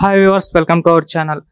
Hi viewers welcome to our channel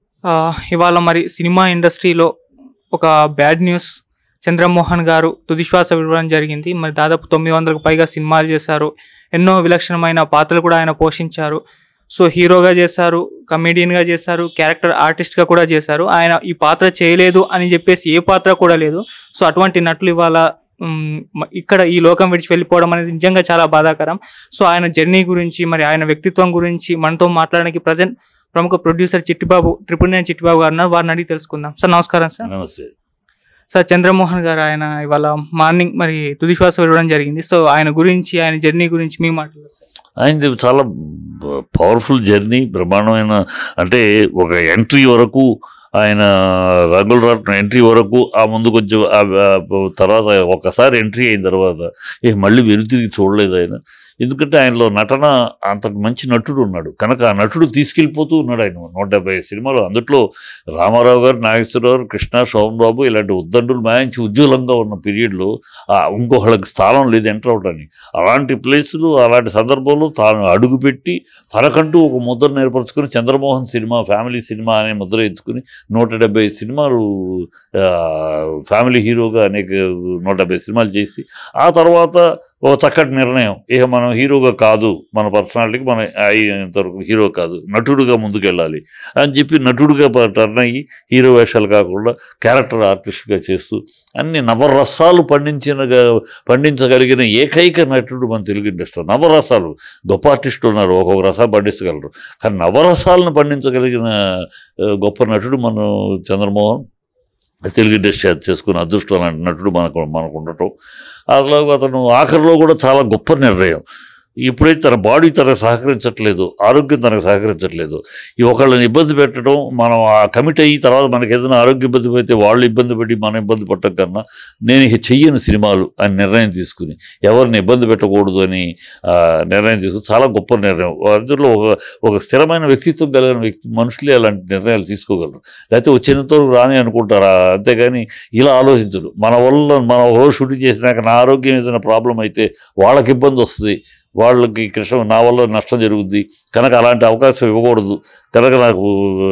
ఇవాళ మరి cinema ఇండస్ట్రీలో ఒక బ్యాడ్ న్యూస్ చంద్రమోహన్ గారు తుదిశ్వాస విడవడం జరిగింది మరి దాదాపు తొమ్మిది వందలకు పైగా సినిమాలు చేశారు ఎన్నో విలక్షణమైన పాత్రలు కూడా ఆయన పోషించారు సో హీరోగా చేశారు కమెడియన్గా చేశారు క్యారెక్టర్ ఆర్టిస్ట్గా కూడా చేశారు ఆయన ఈ పాత్ర చేయలేదు అని చెప్పేసి ఏ పాత్ర కూడా లేదు సో అటువంటి నటులు ఇవాళ మ్, మ- ఇక్కడ ఈ లోకం విడిచి వెళ్ళిపోవడం అనేది నిజంగా చాలా బాధాకరం సో ఆయన జర్నీ గురించి మరి ఆయన వ్యక్తిత్వం గురించి మనతో మాట్లాడడానికి ప్రజెంట్ ప్రముఖ ప్రొడ్యూసర్ చిట్టిబాబు త్రిపుణి చిట్టిబాబు గారు ఉన్నారు వారిని అడిగి తెలుసుకుందాం సార్ నమస్కారం సార్ నమస్తే సార్ చంద్రమోహన్ గారు ఆయన ఇవాళ మార్నింగ్ మరి తుది శ్వాస విడవడం జరిగింది సో ఆయన గురించి ఆయన జర్నీ గురించి మీ మాటలు సార్ ఆయనది చాలా పవర్ఫుల్ జర్నీ బ్రహ్మాండమైన అంటే ఒక ఎంట్రీ వరకు ఆయన రంగుల రాట్నం ఎంట్రీ వరకు ఆ ముందు కొంచెం ఆ- ఆ తర్వాత ఒకసారి ఎంట్రీ అయిన తర్వాత ఏ మళ్ళీ వెనుతిరిగి చూడలేదు ఆయన ఎందుకంటే ఆయనలో నటన అంత మంచి నటుడు ఉన్నాడు కనుక ఆ నటుడు తీసుకెళ్ళిపోతూ ఉన్నాడు ఆయన నూట డెబ్బై సినిమాలు అందుట్లో రామారావు గారు నాగేశ్వరరావు గారు కృష్ణ శోభన్ బాబు ఇలాంటి ఉద్దండులు మాయించి ఉజ్వలంగా ఉన్న పీరియడ్లో ఇంకొకళ్ళకి స్థానం లేదు ఎంటర్ అవడానికి అలాంటి ప్లేసులు అలాంటి సందర్భంలో తాను అడుగుపెట్టి తనకంటూ ఒక ముద్రను ఏర్పరచుకుని చంద్రమోహన్ సినిమా ఫ్యామిలీ సినిమా అనే ముద్ర ఎత్తుకుని నూట డెబ్బై సినిమాలు ఆ, ఫ్యామిలీ హీరోగా అనేక నూట డెబ్బై సినిమాలు చేసి ఆ తర్వాత ఒక చక్కటి నిర్ణయం ఇక మనం హీరోగా కాదు మన పర్సనాలిటీకి మనం అయ్యేంతవరకు హీరో కాదు నటుడుగా ముందుకెళ్ళాలి అని చెప్పి నటుడుగా ప- టర్న్ అయ్యి హీరో వేషాలు కాకుండా క్యారెక్టర్ ఆర్టిస్ట్గా చేస్తూ అన్ని నవరసాలు పండించిన పండించగలిగిన ఏకైక నటుడు మన తెలుగు ఇండస్ట్రీ నవరసాలు గొప్ప ఆర్టిస్టులు ఉన్నారు ఒక్కొక్క రసం పండిస్తగలరు కానీ నవరసాలను పండించగలిగిన ఆ, గొప్ప నటుడు మన చంద్రమోహన్ తెలుగు ఇండస్ట్రీ అది చేసుకున్న అదృష్టం లాంటి నటుడు మనకు మనకు ఉండటం అలాగే అతను ఆఖరిలో కూడా చాలా గొప్ప నిర్ణయం ఎప్పుడైతే తన బాడీ తనకు సహకరించట్లేదు ఆరోగ్యం తనకు సహకరించట్లేదు ఈ ఒకళ్ళని ఇబ్బంది పెట్టడం మనం ఆ కమిట్ అయ్యి తర్వాత మనకి ఏదైనా ఆరోగ్య ఇబ్బంది పెడితే వాళ్ళు ఇబ్బంది పెట్టి మనం ఇబ్బంది పట్టడం కన్నా నేను ఇక చెయ్యను సినిమాలు అని నిర్ణయం తీసుకుని ఎవరిని ఇబ్బంది పెట్టకూడదు అని ఆ, నిర్ణయం తీసుకుని చాలా గొప్ప నిర్ణయం అందులో ఒక ఒక స్థిరమైన వ్యక్తిత్వం కలిగిన వ్యక్తి మనుషులే అలాంటి నిర్ణయాలు తీసుకోగలరు లేకపోతే వచ్చినంత వరకు రాని అనుకుంటారా అంతేగాని ఇలా ఆలోచించరు మన వల్ల మన ఓ షూటింగ్ చేసినాక నా ఆరోగ్యం ఏదైనా ప్రాబ్లం అయితే వాళ్ళకి ఇబ్బంది వస్తుంది వాళ్ళకి కృష్ణ నా వల్ల నష్టం జరుగుద్ది కనుక అలాంటి అవకాశం ఇవ్వకూడదు కనుక నాకు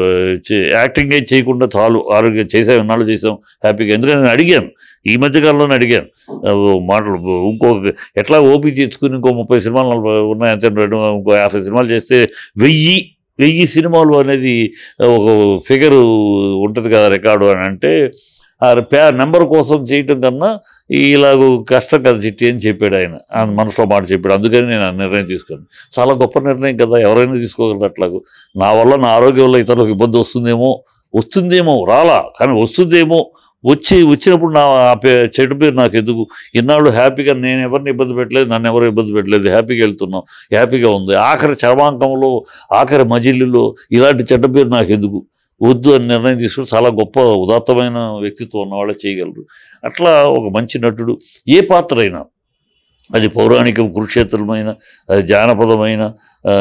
యాక్టింగ్ ఏం చేయకుండా చాలు ఆరోగ్యం చేసాం ఇన్నాళ్ళు చేసాం హ్యాపీగా ఎందుకంటే నేను అడిగాను ఈ మధ్యకాలంలోనే అడిగాను ఆ, ఓ మాటలు ఇంకొక ఎట్లా ఓపీ తెచ్చుకుని ఇంకో ముప్పై సినిమాలు నలభై ఉన్నాయి అంతే రెండు ఇంకో యాభై సినిమాలు చేస్తే వెయ్యి వెయ్యి సినిమాలు అనేది ఒక ఫిగర్ ఉంటుంది కదా రికార్డు అని అంటే ఆ పే నెంబర్ కోసం చేయటం కన్నా ఇలాగ కష్టం కదా చిట్టి అని చెప్పాడు ఆయన ఆ మనసులో మాట చెప్పాడు అందుకని నేను ఆ నిర్ణయం తీసుకున్నాను చాలా గొప్ప నిర్ణయం కదా ఎవరైనా తీసుకోగలరు అట్లాగూ నా వల్ల నా ఆరోగ్యం వల్ల ఇతరులకు ఇబ్బంది వస్తుందేమో వస్తుందేమో రాలా కానీ వస్తుందేమో వచ్చి వచ్చినప్పుడు నా ఆ పే చెడు పేరు నాకు ఎందుకు ఇన్నాళ్ళు హ్యాపీగా నేను ఎవరిని ఇబ్బంది పెట్టలేదు నన్ను ఎవరు ఇబ్బంది పెట్టలేదు హ్యాపీగా వెళ్తున్నాం హ్యాపీగా ఉంది ఆఖరి చర్మాంకంలో ఆఖరి మజిలీలో ఇలాంటి చెడ్డ పేరు నాకు ఎందుకు వద్దు అని నిర్ణయం తీసుకుని చాలా గొప్ప ఉదాత్తమైన వ్యక్తిత్వం ఉన్నవాళ్ళే చేయగలరు అట్లా ఒక మంచి నటుడు ఏ పాత్ర అయినా అది పౌరాణిక కురుక్షేత్రమైన అది జానపదమైన ఆ,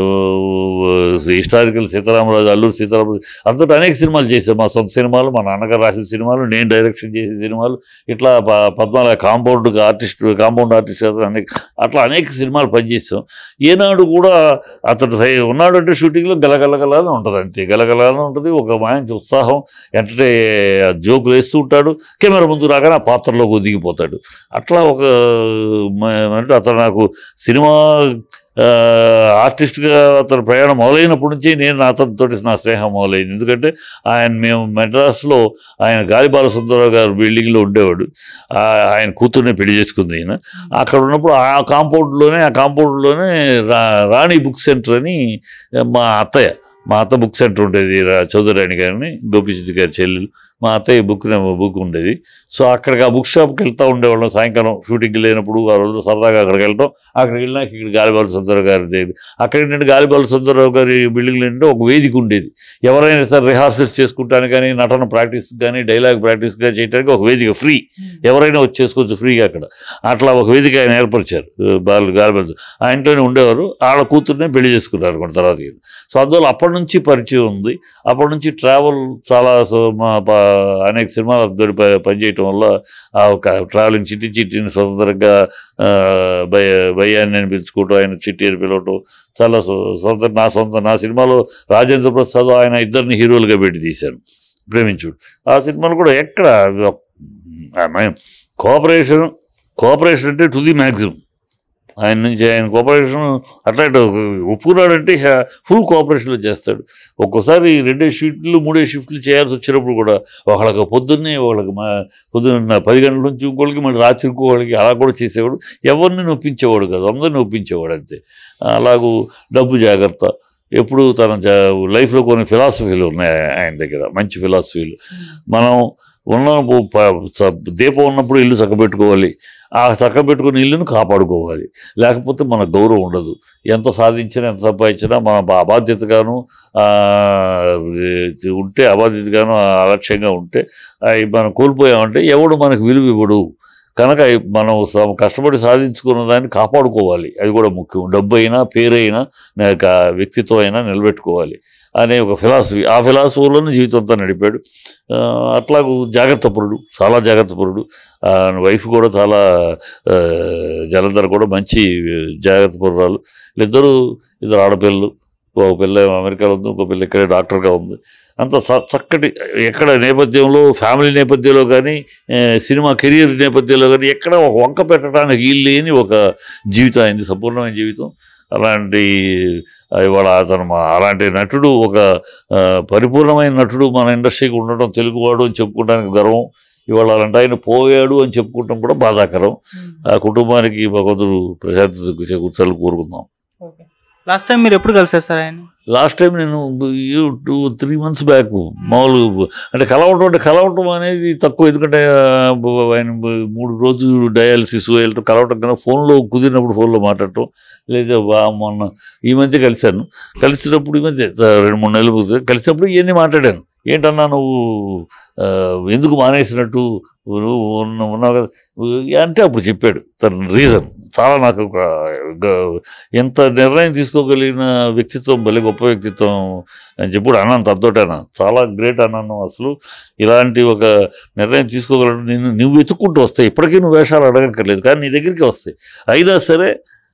హిస్టారికల్ సీతారామరాజు అల్లూరు సీతారామరాజు అంతటా అనేక సినిమాలు చేశారు మా సొంత సినిమాలు మా నాన్నగారు రాసిన సినిమాలు నేను డైరెక్షన్ చేసే సినిమాలు ఇట్లా ప- పద్మాల కాంపౌండ్ ఆర్టిస్ట్ కాంపౌండ్ ఆర్టిస్ట్ అనేక అట్లా అనేక సినిమాలు పనిచేసాం ఏనాడు కూడా అతడు సై- ఉన్నాడు అంటే షూటింగ్లో గలగలగలానే ఉంటుంది అంతే గలగలానే ఉంటుంది ఒక మంచి ఉత్సాహం ఎంటర్టే జోకులు వేస్తూ ఉంటాడు కెమెరా ముందు రాగానే ఆ పాత్రలోకి ఒదిగిపోతాడు అట్లా ఒక మ- అంటే అతను నాకు సినిమా ఆ, ఆర్టిస్ట్గా అతను ప్రయాణం మొదలైనప్పటి నుంచి నేను అతనితోటి నా స్నేహం మొదలైంది ఎందుకంటే ఆయన మేము మెడ్రాస్లో ఆయన గాలిబాల సుందరరావు గారు బిల్డింగ్లో ఉండేవాడు ఆ, ఆయన కూతుర్నే పెళ్లి చేసుకుంది ఆయన అక్కడ ఉన్నప్పుడు ఆ కాంపౌండ్లోనే ఆ కాంపౌండ్లోనే రా రాణి బుక్ సెంటర్ అని మా అత్తయ్య మా అత్త బుక్ సెంటర్ ఉండేది రా- చౌదరాణి గారిని గోపిచిత్ గారి చెల్లెలు మా అత్తయ్య బుక్ బుక్ ఉండేది సో అక్కడికి ఆ బుక్ షాప్కి వెళ్తూ ఉండేవాళ్ళం సాయంకాలం షూటింగ్కి లేనప్పుడు ఆ రోజు సరదాగా అక్కడికి వెళ్ళటం అక్కడికి వెళ్ళినాక ఇక్కడ గాలిబాల సుందరరావు గారి దగ్గర అక్కడ ఏంటంటే గాలిబాల సుందరరావు గారి బిల్డింగ్లో ఏంటంటే ఒక వేదిక ఉండేది ఎవరైనా సరే రిహార్సల్స్ చేసుకుంటానికి కానీ నటన ప్రాక్టీస్ కానీ డైలాగ్ ప్రాక్టీస్గా చేయడానికి ఒక వేదిక ఫ్రీ ఎవరైనా వచ్చి చేసుకోవచ్చు ఫ్రీగా అక్కడ అట్లా ఒక వేదిక ఆయన ఏర్పరిచారు బాలు గాలిబాల ఆ ఇంట్లోనే ఉండేవారు వాళ్ళ కూతుర్నే పెళ్లి చేసుకున్నారు అనుకోండి తర్వాత సో అందువల్ల అప్పటి నుంచి పరిచయం ఉంది అప్పటి నుంచి ట్రావెల్ చాలా సో- మా ప- అనేక సినిమాలతో పనిచేయటం వల్ల ఆ ఒక ట్రావెలింగ్ చిట్టి చిట్టిని స్వతంత్రంగా ఆ, భయ భయాన్ని అని పిలుచుకోవటం ఆయన చిట్టి అని పిలవటం చాలా స్వ- సొంత నా సొంత నా సినిమాలో రాజేంద్ర ప్రసాద్ ఆయన ఇద్దరిని హీరోలుగా పెట్టి తీశాను ప్రేమించుడు ఆ సినిమాలు కూడా ఎక్కడ కోఆపరేషన్ కోఆపరేషన్ అంటే టు ది మ్యాక్సిమం ఆయన నుంచి ఆయన కోఆపరేషన్ అట్లా ఇట్లా ఒప్పుకున్నాడంటే ఫుల్ కోఆపరేషన్లో చేస్తాడు ఒక్కోసారి రెండే షిఫ్ట్లు మూడే షిఫ్ట్లు చేయాల్సి వచ్చినప్పుడు కూడా ఒకళ్ళకి పొద్దున్నే ఒకళ్ళకి మా పొద్దున్న పది గంటల నుంచి ఇంకోళ్ళకి మళ్ళీ రాత్రి ఇంకోళ్ళకి అలా కూడా చేసేవాడు ఎవరిని నొప్పించేవాడు కాదు అందరిని నొప్పించేవాడు అంతే అలాగూ డబ్బు జాగ్రత్త ఎప్పుడు తన జా- లైఫ్లో కొన్ని ఫిలాసఫీలు ఉన్నాయి ఆయన దగ్గర మంచి ఫిలాసఫీలు మనం ఉన్న ప- స- దీపం ఉన్నప్పుడు ఇల్లు చక్కబెట్టుకోవాలి ఆ చక్కబెట్టుకున్న ఇల్లును కాపాడుకోవాలి లేకపోతే మన గౌరవం ఉండదు ఎంత సాధించినా ఎంత సంపాదించినా మన బా- అబాధ్యతగాను ఆ, ఏ- ఉంటే అబాధ్యతగాను అలక్ష్యంగా ఉంటే అవి మనం కోల్పోయామంటే ఎవడు మనకు విలువ ఇవ్వడు కనుక మనం స- కష్టపడి సాధించుకున్న దాన్ని కాపాడుకోవాలి అది కూడా ముఖ్యం డబ్బు అయినా పేరైనా లేక వ్యక్తిత్వం అయినా నిలబెట్టుకోవాలి అనే ఒక ఫిలాసఫీ ఆ ఫిలాసఫీలోనే జీవితం అంతా నడిపాడు ఆ, అట్లాగూ జాగ్రత్త పరుడు చాలా జాగ్రత్త పరుడు ఆ, వైఫ్ కూడా చాలా ఆ, జలంధర్ కూడా మంచి జాగ్రత్త పరురాలు వీళ్ళిద్దరూ ఇద్దరు ఆడపిల్లలు ఒక పిల్ల అమెరికాలో ఉంది ఒక పిల్ల ఇక్కడే డాక్టర్గా ఉంది అంత చ- చక్కటి ఎక్కడ నేపథ్యంలో ఫ్యామిలీ నేపథ్యంలో కానీ ఆ, సినిమా కెరీర్ నేపథ్యంలో కానీ ఎక్కడ ఒక వంక పెట్టడానికి వీలు లేని ఒక జీవితం అయింది సంపూర్ణమైన జీవితం అలాంటి ఆ, ఇవాళ అతను మా- అలాంటి నటుడు ఒక ఆ, పరిపూర్ణమైన నటుడు మన ఇండస్ట్రీకి ఉండడం తెలుగువాడు అని చెప్పుకోవడానికి గర్వం ఇవాళ అలాంటి ఆయన పోయాడు అని చెప్పుకోవడం కూడా బాధాకరం ఆ కుటుంబానికి భగవంతుడు ప్రశాంతత కూర్చోలు కోరుకుందాం లాస్ట్ టైం మీరు ఎప్పుడు కలిసారు సార్ ఆయన లాస్ట్ టైం నేను టూ త్రీ మంత్స్ బ్యాక్ మామూలు అంటే కలవటం అంటే కలవటం అనేది తక్కువ ఎందుకంటే ఆ, బ- ఆయన బ- మూడు రోజులు డయాలసిస్ వెళ్ళటం కలవటం కన్నా ఫోన్లో కుదిరినప్పుడు ఫోన్లో మాట్లాడటం లేదా వా- మొన్న ఈ మధ్య కలిశాను కలిసినప్పుడు ఈ మధ్య ఆ, రెండు మూడు నెలలు ముందు కలిసినప్పుడు ఇవన్నీ మాట్లాడాను ఏంటన్నా నువ్వు ఆ, ఎందుకు మానేసినట్టు నువ్వు ఉన్న- ఉన్నావు కదా అంటే అప్పుడు చెప్పాడు తన రీజన్ చాలా నాకు ఒక గ- ఎంత నిర్ణయం తీసుకోగలిగిన వ్యక్తిత్వం భలే గొప్ప వ్యక్తిత్వం అని చెప్పుడు అన్నాను తద్దోటేనా చాలా గ్రేట్ అన్నాను అసలు ఇలాంటి ఒక నిర్ణయం తీసుకోగలడు నేను నువ్వు వెతుక్కుంటూ వస్తాయి ఇప్పటికీ నువ్వు వేషాలు అడగక్కర్లేదు కానీ నీ దగ్గరికి వస్తాయి అయినా సరే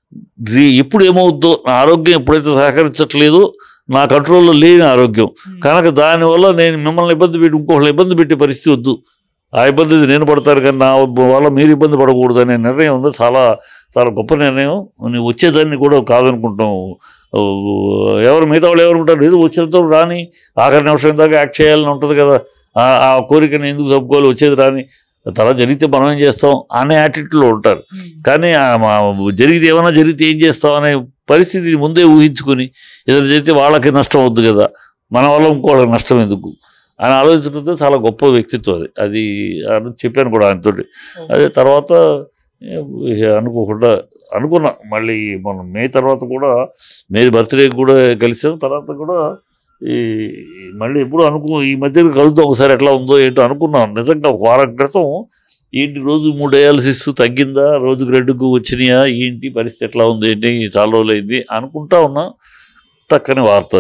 రీ- ఎప్పుడు ఏమవుద్దో నా ఆరోగ్యం ఎప్పుడైతే సహకరించట్లేదో నా కంట్రోల్లో లేని ఆరోగ్యం కనుక దానివల్ల నేను మిమ్మల్ని ఇబ్బంది పెట్టి ఇంకోళ్ళని ఇబ్బంది పెట్టే పరిస్థితి వద్దు ఆ ఇబ్బంది నేను పడతారు కానీ నా వల్ల మీరు ఇబ్బంది పడకూడదు అనే నిర్ణయం ఉంది చాలా చాలా గొప్ప నిర్ణయం నువ్వు వచ్చేదాన్ని కూడా కాదనుకుంటాం ఓ, ఎవరు మిగతా వాళ్ళు ఎవరు ఉంటారు ఏదో వచ్చినంత రాని ఆఖరి నిమిషం దాకా యాక్ట్ చేయాలని ఉంటుంది కదా ఆ- ఆ కోరికను ఎందుకు చంపుకోవాలి వచ్చేది రాని తర్వాత జరిగితే మనం ఏం చేస్తాం అనే యాటిట్యూడ్లో ఉంటారు కానీ ఆ మా- జరిగితే ఏమైనా జరిగితే ఏం చేస్తాం అనే పరిస్థితిని ముందే ఊహించుకొని ఏదైనా జరిగితే వాళ్ళకి నష్టం వద్దు కదా మన వల్ల ఇంకోళ్ళకి నష్టం ఎందుకు అని ఆలోచించడంతో చాలా గొప్ప వ్యక్తిత్వం అది అది అని చెప్పాను కూడా ఆయనతోటి అదే తర్వాత ఏ, అనుకోకుండా అనుకున్నా మళ్ళీ మనం మే తర్వాత కూడా మే బర్త్డే కూడా కలిసాం తర్వాత కూడా ఈ ఈ మళ్ళీ ఎప్పుడు అనుకో ఈ మధ్య కలుద్దాం ఒకసారి ఎట్లా ఉందో ఏంటో అనుకున్నాం నిజంగా ఒక వారం క్రితం ఏంటి రోజు మూడు డయాలసిస్ తగ్గిందా రోజుకు రెండుకు వచ్చినాయా ఏంటి పరిస్థితి ఎట్లా ఉంది ఏంటి చాలా రోజులు అయింది అనుకుంటా ఉన్నా టక్కని వార్త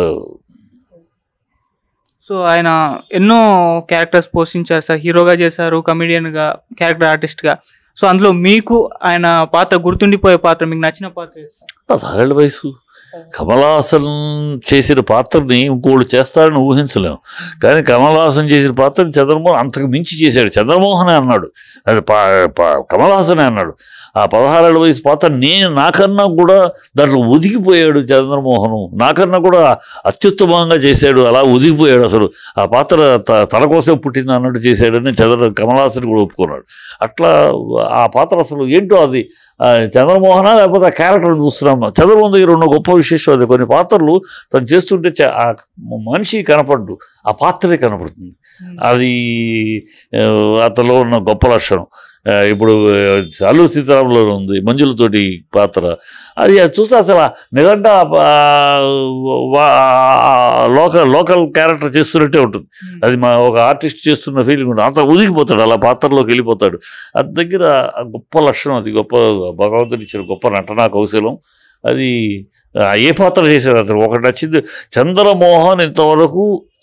సో ఆయన ఎన్నో క్యారెక్టర్స్ పోషించారు సార్ హీరోగా చేశారు కమిడియన్గా క్యారెక్టర్ ఆర్టిస్ట్గా సో అందులో మీకు ఆయన పాత్ర గుర్తుండిపోయే పాత్ర మీకు నచ్చిన పాత్ర ఏది సార్? పదహారేళ్ళ వయసు కమలాసన్ చేసిన పాత్రని ఇంకోళ్ళు చేస్తారని ఊహించలేము కానీ కమలాసన్ చేసిన పాత్రని చంద్రమోహన్ అంతకు మించి చేశాడు చంద్రమోహనే అన్నాడు అది పా- పా- కమలాసనే అన్నాడు ఆ పదహారేళ్ళ వయసు పాత్ర నేను నాకన్నా కూడా దాంట్లో ఒదిగిపోయాడు చంద్రమోహను నాకన్నా కూడా అత్యుత్తమంగా చేశాడు అలా ఒదిగిపోయాడు అసలు ఆ పాత్ర త- తన కోసం పుట్టింది అన్నట్టు చేశాడని చంద్ర కమలాసన్ కూడా ఒప్పుకున్నాడు అట్లా ఆ పాత్ర అసలు ఏంటో అది ఆ, చంద్రమోహన లేకపోతే ఆ క్యారెక్టర్ చూస్తున్నాము చంద్రమోహన్ దగ్గర ఉన్న గొప్ప విశేషం అది కొన్ని పాత్రలు తను చేస్తుంటే చ- ఆ మనిషి కనపడ్డు ఆ పాత్రే కనపడుతుంది అది ఆ, అతనిలో ఉన్న గొప్ప లక్షణం ఆ, ఇప్పుడు ఆ, అల్లు సీతారాంలో ఉంది మంజులతోటి పాత్ర అది అది చూస్తే అసలు నిజంగా ఆ, వా- ఆ లోకల్ లోకల్ క్యారెక్టర్ చేస్తున్నట్టే ఉంటుంది అది మా ఒక ఆర్టిస్ట్ చేస్తున్న ఫీలింగ్ ఉంటుంది అంత ఉదికిపోతాడు అలా పాత్రలోకి వెళ్ళిపోతాడు అది దగ్గర ఆ గొప్ప లక్షణం అది గొప్ప భగవంతుడు ఇచ్చిన గొప్ప నటనా కౌశలం అది ఆ, ఏ పాత్ర చేశాడు అతను ఒకటి నచ్చింది చంద్రమోహన్ ఇంతవరకు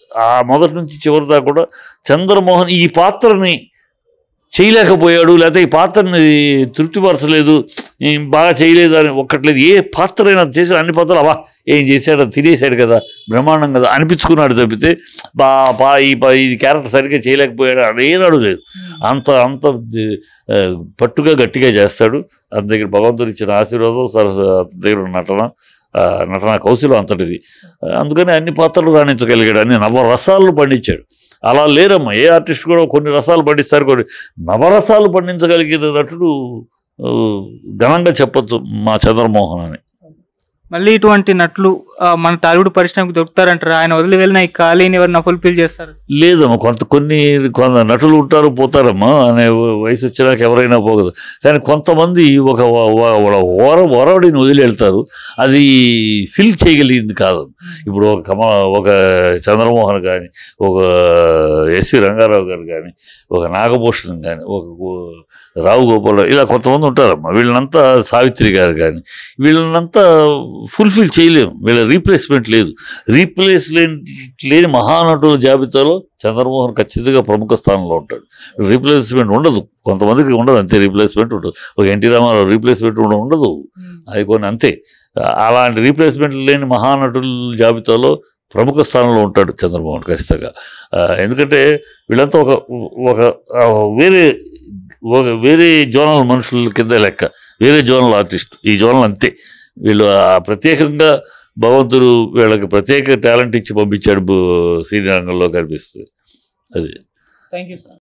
ఆ మొదటి నుంచి చివరి దాకా కూడా చంద్రమోహన్ ఈ పాత్రని చేయలేకపోయాడు లేకపోతే ఈ పాత్రని తృప్తిపరచలేదు ఈ బాగా చేయలేదు అని ఒక్కట్లేదు ఏ పాత్ర అయినా చేసిన అన్ని పాత్రలు అవా ఏం చేశాడు అది తినేసాడు కదా బ్రహ్మాండం కదా అనిపించుకున్నాడు తప్పితే బా బా ఈ పా- ఈ క్యారెక్టర్ సరిగ్గా చేయలేకపోయాడు అని ఏనాడు లేదు అంత అంత ఆ, పట్టుగా గట్టిగా చేస్తాడు అతని దగ్గర భగవంతుడు ఇచ్చిన ఆశీర్వాదం సరస అతని దగ్గర ఉన్న నటన ఆ, నటన కౌశలం అంతటిది ఆ, అందుకని అన్ని పాత్రలు రాణించగలిగాడు అన్ని నవరసాలను పండించాడు అలా లేరమ్మా ఏ ఆర్టిస్ట్ కూడా కొన్ని రసాలు పండిస్తారు కొన్ని నవరసాలు పండించగలిగిన నటుడు ఆ, ఘనంగా చెప్పొచ్చు మా చంద్రమోహన్ అని మళ్ళీ ఇటువంటి నటులు ఆ, మన టాలీవుడ్ పరిశ్రమకు దొరుకుతారంటారు ఆయన వదిలి వెళ్ళిన ఈ ఖాళీని ఎవరైనా ఫుల్ఫిల్ చేస్తారు లేదమ్మా కొంత కొన్ని కొంత నటులు ఉంటారు పోతారమ్మా అనే వయసు వచ్చినాక ఎవరైనా పోగదు కానీ కొంతమంది ఒక వ- వ- వ- ఓర ఒరవడిని వదిలి వెళ్తారు అది ఫిల్ చేయగలిగింది కాదు ఇప్పుడు ఒక కమ ఒక చంద్రమోహన్ కానీ ఒక ఎస్వి రంగారావు గారు కానీ ఒక నాగభూషణం కానీ ఒక గో- రావు గోపాల్ ఇలా కొంతమంది ఉంటారమ్మా వీళ్ళనంతా సావిత్రి గారు కానీ వీళ్ళనంతా ఫుల్ఫిల్ చేయలేము వీళ్ళ రీప్లేస్మెంట్ లేదు రీప్లేస్మెంట్ లేని మహానటుల జాబితాలో చంద్రమోహన్ ఖచ్చితంగా ప్రముఖ స్థానంలో ఉంటాడు రీప్లేస్మెంట్ ఉండదు కొంతమందికి ఉండదు అంతే రీప్లేస్మెంట్ ఉండదు ఒక ఎన్టీ రామారావు రీప్లేస్మెంట్ కూడా ఉండదు అది కొన్ని అంతే అలాంటి రీప్లేస్మెంట్ లేని మహానటుల జాబితాలో ప్రముఖ స్థానంలో ఉంటాడు చంద్రమోహన్ ఖచ్చితంగా ఆ, ఎందుకంటే వీళ్ళంతా ఒక ఒక ఆ, వేరే ఒక వేరే జోనల్ మనుషుల కింద లెక్క వేరే జోనల్ ఆర్టిస్ట్ ఈ జోనల్ అంతే వీళ్ళు ఆ ప్రత్యేకంగా భగవంతుడు వీళ్ళకి ప్రత్యేక టాలెంట్ ఇచ్చి పంపించాడు బు- సినీ రంగంలో కనిపిస్తుంది అది థ్యాంక్ యూ సార్